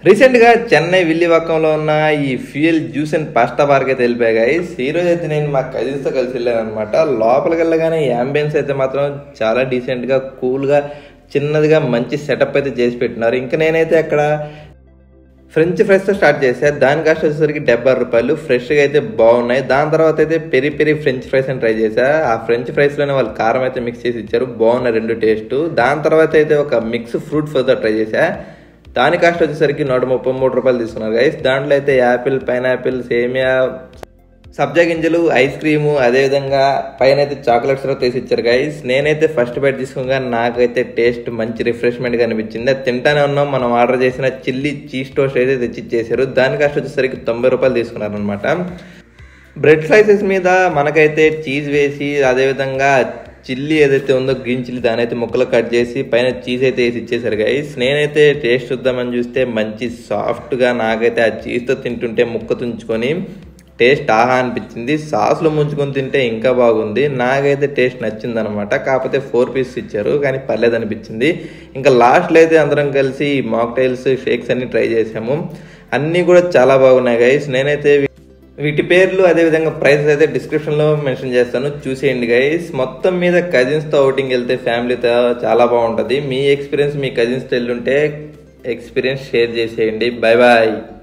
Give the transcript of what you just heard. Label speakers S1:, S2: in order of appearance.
S1: రీసెంట్గా చెన్నై విల్లివాకంలో ఉన్న ఈ ఫ్యూయల్ జ్యూస్ అండ్ పాస్తా బార్కి అయితే వెళ్ళిపోయాయి గైస్ ఈ రోజు అయితే నేను మా కజిన్స్తో కలిసి వెళ్ళాను అనమాట లోపలికి వెళ్ళగానే యాంబియన్స్ అయితే మాత్రం చాలా డీసెంట్గా కూల్గా చిన్నదిగా మంచి సెటప్ అయితే చేసి పెట్టినారు ఇంకా నేనైతే అక్కడ ఫ్రెంచ్ ఫ్రైస్తో స్టార్ట్ చేశా దాని కాస్ట్ వచ్చేసరికి డెబ్బై రూపాయలు ఫ్రెష్గా అయితే బాగున్నాయి దాని తర్వాత అయితే పెరి పెరి ఫ్రెంచ్ ఫ్రైస్ అని ట్రై చేశా ఆ ఫ్రెంచ్ ఫ్రైస్లోనే వాళ్ళు కారం అయితే మిక్స్ చేసి ఇచ్చారు బాగున్నాయి రెండు టేస్ట్ దాని తర్వాత అయితే ఒక మిక్స్ ఫ్రూట్ ఫ్రైతో ట్రై చేశా దాని కాస్ట్ వచ్చేసరికి నూట ముప్పై మూడు రూపాయలు తీసుకున్నారు గైస్ దాంట్లో అయితే యాపిల్ పైనాపిల్ సేమియా సబ్జా గింజలు ఐస్ క్రీము అదేవిధంగా పైన అయితే చాక్లెట్స్ కూడా తీసి ఇచ్చారు గైస్ నేనైతే ఫస్ట్ బైట్ తీసుకోగా నాకైతే టేస్ట్ మంచి రిఫ్రెష్మెంట్గా అనిపించింది అది తింటానే ఉన్నాం మనం ఆర్డర్ చేసిన చిల్లీ చీజ్ టోస్ట్ అయితే తెచ్చి ఇచ్చేసారు దాని కాస్ట్ వచ్చేసరికి తొంభై రూపాయలు తీసుకున్నారు అనమాట బ్రెడ్ స్లైసెస్ మీద మనకైతే చీజ్ వేసి అదేవిధంగా చిల్లీ ఏదైతే ఉందో గ్రీన్ చిల్లీ దాని అయితే ముక్కలు కట్ చేసి పైన చీజ్ అయితే వేసి ఇచ్చేసారు గైస్ నేనైతే టేస్ట్ చూద్దామని చూస్తే మంచి సాఫ్ట్గా నాకైతే ఆ చీజ్తో తింటుంటే ముక్క తుంచుకొని టేస్ట్ ఆహా అనిపించింది సాస్లో ముంచుకొని తింటే ఇంకా బాగుంది నాకైతే టేస్ట్ నచ్చింది అనమాట కాకపోతే ఫోర్ పీస్ ఇచ్చారు కానీ పర్లేదు అనిపించింది ఇంకా లాస్ట్లో అయితే అందరం కలిసి మాక్టైల్స్ షేక్స్ అన్ని ట్రై చేసాము అన్నీ కూడా చాలా బాగున్నాయి గైస్ నేనైతే వీటి పేర్లు అదేవిధంగా ప్రైసెస్ అయితే డిస్క్రిప్షన్లో మెన్షన్ చేస్తాను చూసేయండి గైస్ మొత్తం మీద కజిన్స్తో అవుటింగ్ వెళ్తే ఫ్యామిలీతో చాలా బాగుంటుంది మీ ఎక్స్పీరియన్స్ మీ కజిన్స్తో వెళ్ళుంటే ఎక్స్పీరియన్స్ షేర్ చేసేయండి బాయ్ బాయ్